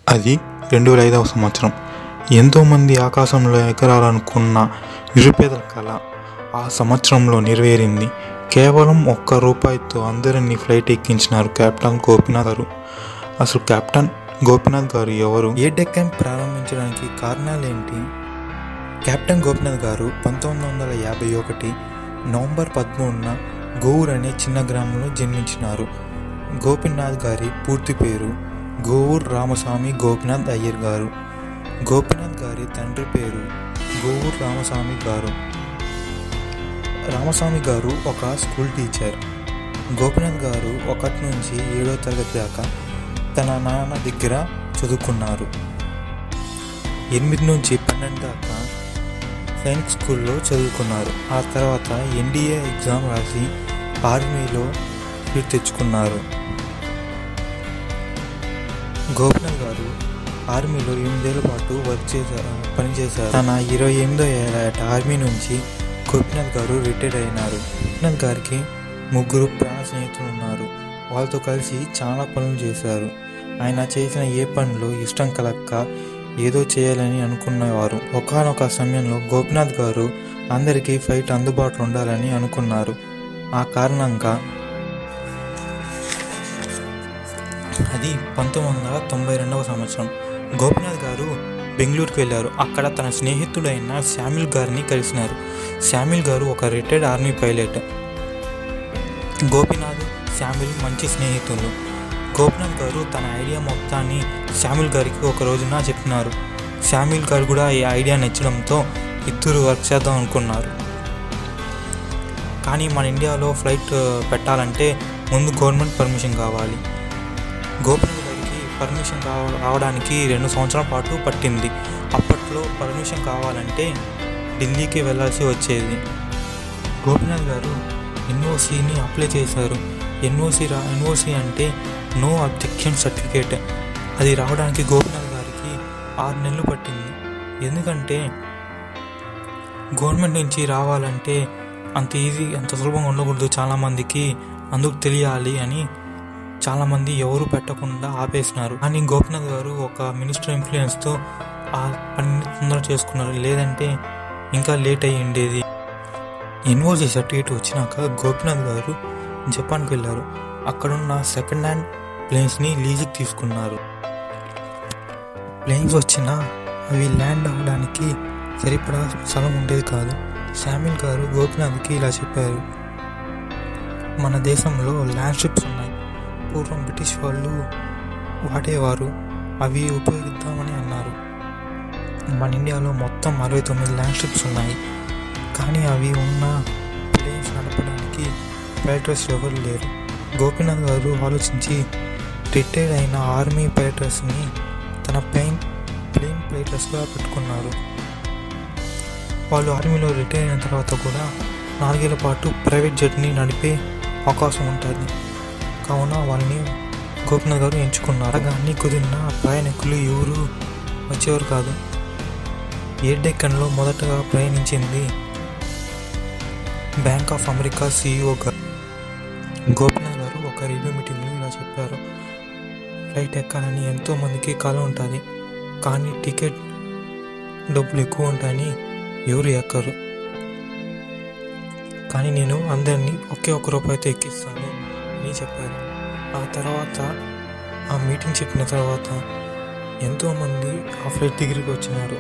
అది రెండు వేల ఐదవ సంవత్సరం ఎంతోమంది ఆకాశంలో ఎగరాలనుకున్న నిరుపేదల కళ ఆ సంవత్సరంలో నెరవేరింది కేవలం ఒక్క రూపాయితో అందరినీ ఫ్లైట్ ఎక్కించినారు కెప్టెన్ గోపినాథ్ గారు అసలు కెప్టెన్ గోపినాథ్ గారు ఎవరు ఏ డెక్కన్ ప్రారంభించడానికి కారణాలు ఏంటి కెప్టెన్ గోపినాథ్ గారు పంతొమ్మిది వందల యాభై ఒకటి నవంబర్ పదమూడున గోవూర్ అనే చిన్న గ్రామంలో జన్మించినారు గోపినాథ్ గారి పూర్తి పేరు గోవూర్ రామస్వామి గోపినాథ్ అయ్యర్ గారు గోపినాథ్ గారి తండ్రి పేరు గోవూర్ రామస్వామి గారు రామస్వామి గారు ఒక స్కూల్ టీచర్ గోపినాథ్ గారు ఒకటి నుంచి ఏడో తరగతి దాకా తన నాన్న దగ్గర చదువుకున్నారు ఎనిమిది నుంచి పన్నెండు దాకా సైనిక్ స్కూల్లో చదువుకున్నారు ఆ తర్వాత ఎన్డీఏ ఎగ్జామ్ రాసి ఆర్మీలో సీట్ తెచ్చుకున్నారు గోపినాథ్ గారు ఆర్మీలో ఎనిమిదేళ్ల పాటు వర్క్ చేశారు పనిచేశారు తన ఇరవై ఎనిమిదో ఏట ఆర్మీ నుంచి గోపినాథ్ గారు రిటైర్ అయినారు గోపినాథ్ గారికి ముగ్గురు ప్రాణ స్నేహితులు ఉన్నారు వాళ్ళతో కలిసి చాలా పనులు చేశారు ఆయన చేసిన ఏ పనులు ఇష్టం కలక్క ఏదో చేయాలని అనుకునేవారు ఒకనొక సమయంలో గోపినాథ్ గారు అందరికీ ఫ్లైట్ అందుబాటులో ఉండాలని అనుకున్నారు ఆ కారణంగా అది పంతొమ్మిది వందల తొంభై రెండవ సంవత్సరం గోపినాథ్ గారు బెంగళూరుకు వెళ్ళారు అక్కడ తన స్నేహితుడైన శామిల్ గారిని కలిసినారు శామిల్ గారు ఒక retired army pilot Gopinath Shamil మంచి స్నేహితులు గోపినాథ్ గారు తన ఐడియా మొత్తాన్ని శామిల్ గారికి ఒక రోజున చెప్పినారు శామిల్ గారు కూడా ఈ ఐడియా నచ్చడంతో ఇద్దరు వర్క్ చేద్దాం అనుకున్నారు కానీ మన ఇండియాలో ఫ్లైట్ పెట్టాలంటే ముందు గవర్నమెంట్ పర్మిషన్ కావాలి గోపినాథ్ గారికి పర్మిషన్ కావ రావడానికి రెండు సంవత్సరాల పాటు పట్టింది అప్పట్లో పర్మిషన్ కావాలంటే ఢిల్లీకి వెళ్ళాల్సి వచ్చేది గోపినాథ్ గారు ఎన్ఓసిని అప్లై చేశారు ఎన్ఓసి రా ఎన్ఓసి అంటే నో అబ్జెక్షన్ సర్టిఫికేట్ అది రావడానికి గోపినాథ్ గారికి ఆరు నెలలు పట్టింది ఎందుకంటే గవర్నమెంట్ నుంచి రావాలంటే అంత ఈజీ అంత సులభంగా ఉండకూడదు చాలామందికి అందుకు తెలియాలి అని చాలామంది ఎవరు పెట్టకుండా ఆపేసినారు కానీ గోపినాథ్ గారు ఒక మినిస్టర్ ఇన్ఫ్లుయెన్స్తో ఆ పనిని తొందర చేసుకున్నారు లేదంటే ఇంకా లేట్ అయ్యి ఉండేది ఎన్ఓసి సర్టిఫికేట్ వచ్చినాక గోపినాథ్ గారు జపాన్కి వెళ్ళారు అక్కడున్న సెకండ్ హ్యాండ్ ప్లేన్స్ని లీజుకి తీసుకున్నారు ప్లేన్స్ వచ్చినా అవి ల్యాండ్ అవ్వడానికి సరిపడా స్థలం ఉండేది కాదు శామిల్ గారు గోపినాథ్కి ఇలా చెప్పారు మన దేశంలో ల్యాండ్ షిప్స్ ఉన్నాయి పూర్వం బ్రిటిష్ వాళ్ళు వాడేవారు అవి ఉపయోగిద్దామని అన్నారు మన ఇండియాలో మొత్తం అరవై తొమ్మిది ల్యాండ్ షిప్స్ ఉన్నాయి కానీ అవి ఉన్న ప్లేన్స్ నడపడానికి పైలటర్స్ ఎవరు లేరు గోపీనాథ్ గారు ఆలోచించి రిటైర్డ్ అయిన ఆర్మీ పైలటర్స్ని తన ప్లేన్ ప్లేన్ పైలటర్స్గా పెట్టుకున్నారు వాళ్ళు ఆర్మీలో రిటైర్ అయిన తర్వాత కూడా నాలుగేళ్ల పాటు ప్రైవేట్ జెట్ని నడిపే అవకాశం ఉంటుంది కావున వాళ్ళని గోపినాథ్ గారు ఎంచుకున్నారు కానీ కుదిరిన ప్రయాణికులు ఎవరు వచ్చేవారు కాదు ఎయిర్ డెక్కన్లో మొదటగా ప్రయాణించింది బ్యాంక్ ఆఫ్ అమెరికా సీఈఓ గారు గోపినాథ్ గారు ఒక రివ్యూ మీటింగ్లో ఇలా చెప్పారు ఫ్లైట్ ఎక్కాలని ఎంతో మందికి కళ ఉంటుంది కానీ టికెట్ డబ్బులు ఎక్కువ ఉంటాయని ఎవరు ఎక్కరు కానీ నేను అందరినీ ఒకే ఒక్క రూపాయితో ఎక్కిస్తాను అని చెప్పారు ఆ తర్వాత ఆ మీటింగ్ చెప్పిన తర్వాత ఎంతోమంది ఆ ఫ్లైట్ దగ్గరికి వచ్చినారు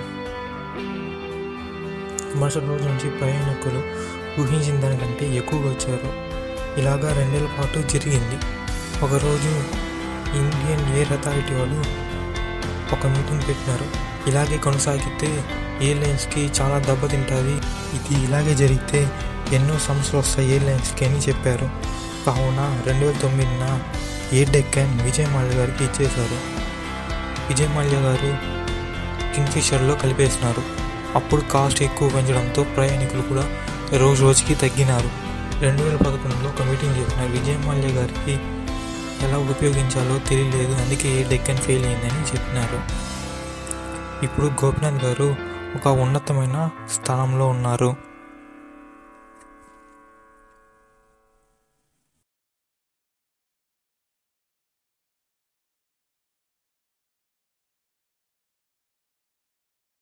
మరుసటి రోజు నుంచి ప్రయాణికులు ఊహించిన దానికంటే ఎక్కువగా వచ్చారు ఇలాగా రెండేళ్ల పాటు జరిగింది ఒకరోజు ఇండియన్ ఎయిర్ అథారిటీ వాళ్ళు ఒక మీటింగ్ పెట్టినారు ఇలాగే కొనసాగితే ఎయిర్లైన్స్కి చాలా దెబ్బతింటుంది ఇది ఇలాగే జరిగితే ఎన్నో సమస్యలు వస్తాయి ఎయిర్లైన్స్కి అని చెప్పారు కావున రెండు వేల తొమ్మిదిన ఎయిర్ డెక్కన్ విజయ్ మాల్యా గారికి ఇచ్చేశారు విజయ్ మాల్యా గారు కింగ్ఫిషర్లో కలిపేసినారు అప్పుడు కాస్ట్ ఎక్కువ పెంచడంతో ప్రయాణికులు కూడా రోజు రోజుకి తగ్గినారు రెండు వేల పదకొండులో ఒక మీటింగ్ చెప్పినారు విజయ్ మాల్యా గారికి ఎలా ఉపయోగించాలో తెలియలేదు అందుకే ఏ డెక్కన్ ఫెయిల్ అయిందని చెప్పినారు ఇప్పుడు గోపినాథ్ గారు ఒక ఉన్నతమైన స్థానంలో ఉన్నారు